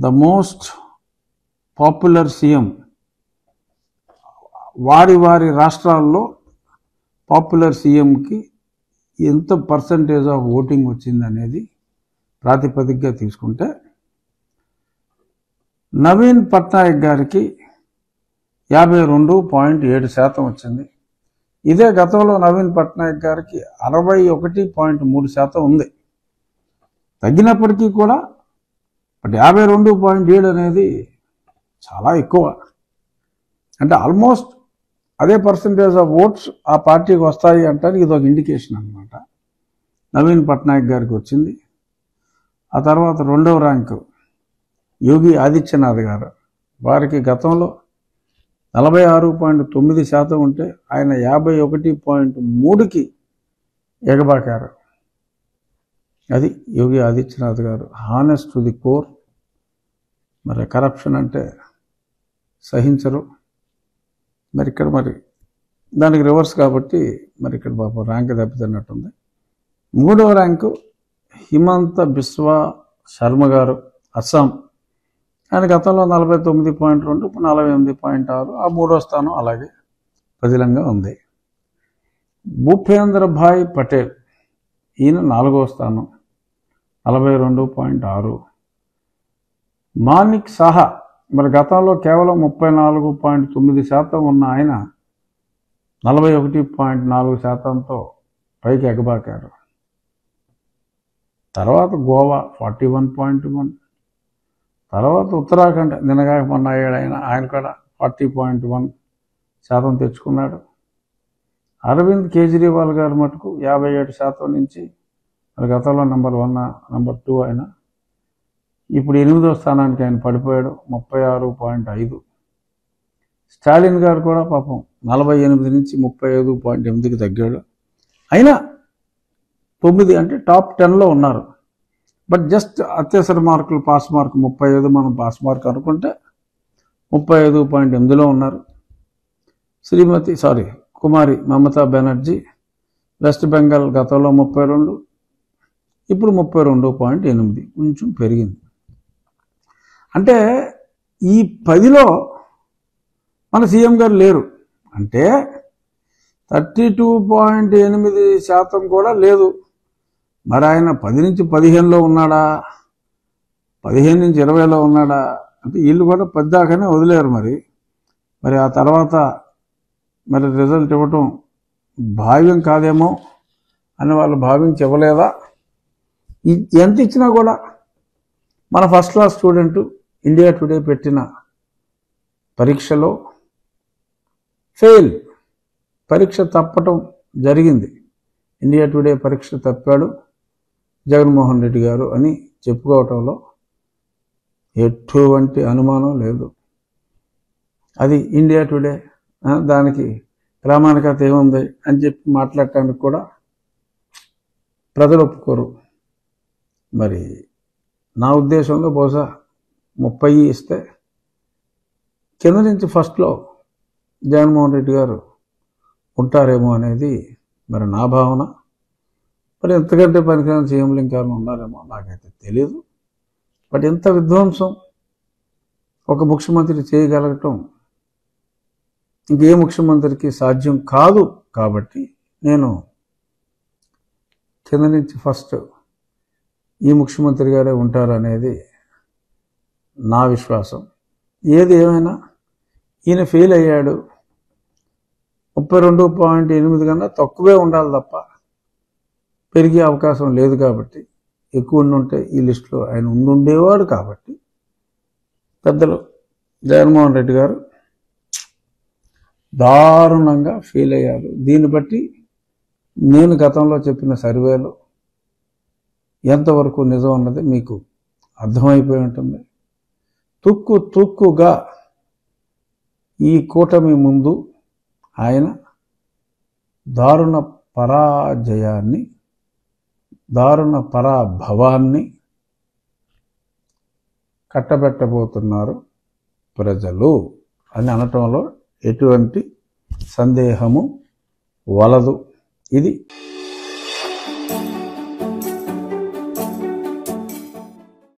the most popular CM వారి వారి రాష్ట్రాల్లో పాపులర్ సీఎంకి ఎంత పర్సంటేజ్ ఆఫ్ ఓటింగ్ వచ్చింది అనేది ప్రాతిపదికగా తీసుకుంటే నవీన్ పట్నాయక్ గారికి యాభై రెండు పాయింట్ ఏడు శాతం వచ్చింది ఇదే గతంలో నవీన్ పట్నాయక్ గారికి అరవై ఒకటి పాయింట్ మూడు శాతం ఉంది తగ్గినప్పటికీ కూడా బట్ యాభై రెండు పాయింట్ ఏడు అనేది చాలా ఎక్కువ అంటే ఆల్మోస్ట్ అదే పర్సంటేజ్ ఆఫ్ ఓట్స్ ఆ పార్టీకి వస్తాయి అంటారు ఇది ఒక ఇండికేషన్ అనమాట నవీన్ పట్నాయక్ గారికి వచ్చింది ఆ తర్వాత రెండవ ర్యాంకు యోగి ఆదిత్యనాథ్ గారు వారికి గతంలో నలభై ఆరు పాయింట్ తొమ్మిది శాతం ఉంటే ఆయన యాభై ఒకటి పాయింట్ మూడుకి ఎగబాకారు అది Yogi Adityanath garu honest to the core మరి కరప్షన్ అంటే సహించరు మరి ఇక్కడ మరి దానికి రివర్స్ కాబట్టి మరి ఇక్కడ పాపం ర్యాంక్ దెబ్బతిన్నట్టుంది మూడవ ర్యాంకు హిమంత బిస్వా శర్మ గారు అస్సాం ఆయన గతంలో నలభై తొమ్మిది పాయింట్ రెండు ఇప్పుడు నలభై ఎనిమిది పాయింట్ ఆరు ఆ మూడో స్థానం అలాగే పదిలంగా ఉంది భూపేంద్ర భాయ్ పటేల్ ఈయన నాలుగో స్థానం నలభై రెండు పాయింట్ ఆరు మానిక్ సాహా మరి గతంలో కేవలం ముప్పై నాలుగు పాయింట్ తొమ్మిది శాతం ఉన్న ఆయన నలభై ఒకటి పాయింట్ నాలుగు శాతంతో పైకి ఎగబాకారు తర్వాత Goa forty one point one తర్వాత ఉత్తరాఖండ్ నిన్నగాక మొన్న అయ్యాడు ఆయన ఆయన కూడా ఫార్టీ పాయింట్ వన్ శాతం తెచ్చుకున్నాడు అరవింద్ కేజ్రీవాల్ గారు మటుకు యాభై ఏడు శాతం నుంచి మరి గతంలో నెంబర్ వన్ నెంబర్ టూ ఆయన ఇప్పుడు ఎనిమిదో స్థానానికి ఆయన పడిపోయాడు ముప్పై ఆరు పాయింట్ ఐదు స్టాలిన్ గారు కూడా పాపం నలభై ఎనిమిది నుంచి ముప్పై ఐదు పాయింట్ ఎనిమిదికి తగ్గాడు అయినా తొమ్మిది అంటే టాప్ టెన్లో ఉన్నారు బట్ జస్ట్ అత్యవసర మార్కులు పాస్ మార్క్ ముప్పై ఐదు మనం పాస్ మార్క్ అనుకుంటే ముప్పై ఐదు పాయింట్ ఎనిమిదిలో ఉన్నారు శ్రీమతి సారీ కుమారి మమతా బెనర్జీ వెస్ట్ బెంగాల్ గతంలో ముప్పై రెండు ఇప్పుడు ముప్పై రెండు పాయింట్ ఎనిమిది కొంచెం పెరిగింది అంటే ఈ పదిలో మన సీఎం గారు లేరు అంటే థర్టీ టూ పాయింట్ ఎనిమిది శాతం కూడా లేదు మరి ఆయన పది నుంచి పదిహేనులో ఉన్నాడా పదిహేను నుంచి ఇరవైలో ఉన్నాడా అంటే వీళ్ళు కూడా పది దాకానే వదిలేరు మరి మరి ఆ తర్వాత మరి రిజల్ట్ ఇవ్వటం భావ్యం కాదేమో అని వాళ్ళు భావించి ఇవ్వలేదా ఇ- ఎంత ఇచ్చినా కూడా మన first class student India Today పెట్టిన పరీక్షలో ఫెయిల్ పరీక్ష తప్పటం జరిగింది ఇండియా టుడే పరీక్ష తప్పాడు జగన్మోహన్ రెడ్డి గారు అని చెప్పుకోవటంలో ఎటువంటి అనుమానం లేదు అది ఇండియా టుడే ఆ, దానికి ప్రామాణికత ఏముంది అని చెప్పి మాట్లాడటానికి కూడా ప్రజలు ఒప్పుకోరు మరి నా ఉద్దేశంలో బహుశా ముప్పై ఇస్తే కింద నుంచి ఫస్ట్లో జగన్మోహన్ రెడ్డి గారు ఉంటారేమో అనేది మరి నా భావన మరి ఎంతకంటే పనికిరాని సీఎంలు ఇంకెవరైనా ఉన్నారేమో నాకైతే తెలియదు బట్ ఎంత విధ్వంసం ఒక ముఖ్యమంత్రి చేయగలగటం ఇంకే ముఖ్యమంత్రికి సాధ్యం కాదు కాబట్టి నేను కింద నుంచి ఫస్ట్ ఈ ముఖ్యమంత్రి గారే ఉంటారు అనేది నా విశ్వాసం ఏది ఏమైనా ఈయన ఫెయిల్ అయ్యాడు ముప్పై రెండు పాయింట్ ఎనిమిది కన్నా తక్కువే ఉండాలి తప్ప పెరిగే అవకాశం లేదు కాబట్టి ఎక్కువ ఉండుంటే ఈ లిస్టులో ఆయన ఉండుండేవాడు కాబట్టి పెద్దలు జగన్మోహన్ రెడ్డి గారు దారుణంగా ఫెయిల్ అయ్యారు దీన్ని బట్టి నేను గతంలో చెప్పిన సర్వేలో ఎంతవరకు నిజం అన్నది మీకు అర్థమైపోయి ఉంటుంది తుక్కు తుక్కుగా ఈ కూటమి ముందు ఆయన దారుణ పరాజయాన్ని దారుణ పరాభవాన్ని కట్టబెట్టబోతున్నారు ప్రజలు అని అనటంలో ఎటువంటి సందేహము వలదు ఇది